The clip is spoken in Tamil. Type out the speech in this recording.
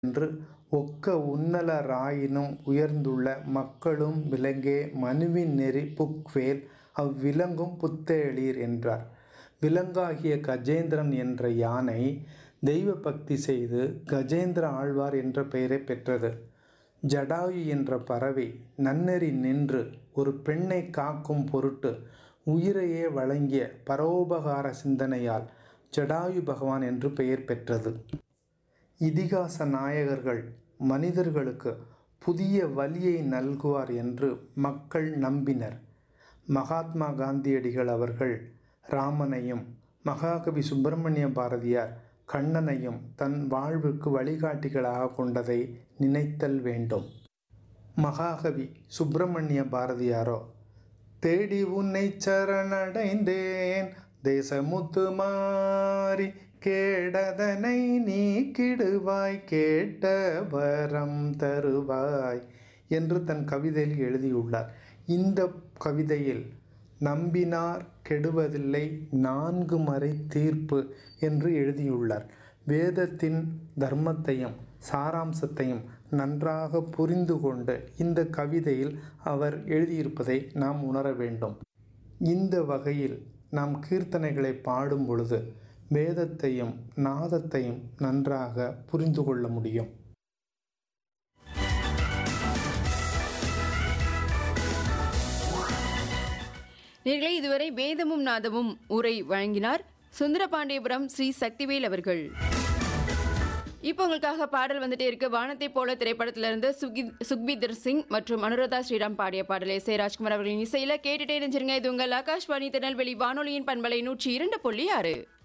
என்று ஒக்க உன்னலராயினும் உயர்ந்துள்ள மக்களும் விலங்கே மனுவின் நெறி புக்வேல் அவ்விலங்கும் புத்தேளீர் என்றார் விலங்காகிய கஜேந்திரன் என்ற யானை தெய்வ பக்தி செய்து கஜேந்திர ஆழ்வார் என்ற பெயரை பெற்றது ஜடாயு என்ற பறவை நன்னெறி நின்று ஒரு பெண்ணை காக்கும் பொருட்டு உயிரையே வழங்கிய பரோபகார சிந்தனையால் ஜடாயு பகவான் என்று பெயர் பெற்றது இதிகாச நாயகர்கள் மனிதர்களுக்கு புதிய வழியை நல்குவார் என்று மக்கள் நம்பினர் மகாத்மா காந்தியடிகள் அவர்கள் ராமனையும் மகாகவி சுப்பிரமணிய பாரதியார் கண்ணனையும் தன் வாழ்வுக்கு வழிகாட்டிகளாக கொண்டதை நினைத்தல் வேண்டும் மகாகவி சுப்பிரமணிய பாரதியாரோ தேடி உன்னை சரணடைந்தேன் தேசமுத்து மாறி கேடதனை நீக்கிடுவாய் கேட்ட வரம் தருவாய் என்று தன் கவிதையில் எழுதியுள்ளார் இந்த கவிதையில் நம்பினார் கெடுவதில்லை நான்கு மறை தீர்ப்பு என்று எழுதியுள்ளார் வேதத்தின் தர்மத்தையும் சாராம்சத்தையும் நன்றாக புரிந்து கொண்டு இந்த கவிதையில் அவர் எழுதியிருப்பதை நாம் உணர வேண்டும் இந்த வகையில் நாம் கீர்த்தனைகளை பாடும் பொழுது வேதத்தையும் நாதத்தையும் நன்றாக புரிந்து கொள்ள முடியும் நேர்களே இதுவரை வேதமும் நாதமும் உரை வழங்கினார் சுந்தரபாண்டியபுரம் ஸ்ரீ சக்திவேல் அவர்கள் இப்போ உங்களுக்காக பாடல் வந்துட்டே இருக்கு வானத்தை போல திரைப்படத்திலிருந்து சுகி சுக்பீதர் சிங் மற்றும் அனுராதா ஸ்ரீராம் பாடிய பாடலை எஸ் ஏ ராஜ்குமார் அவர்களின் இசையில கேட்டுட்டே இருந்துருங்க இது உங்கள் ஆகாஷ்வாணி திருநெல்வேலி வானொலியின் பண்பலை நூற்றி இரண்டு புள்ளி ஆறு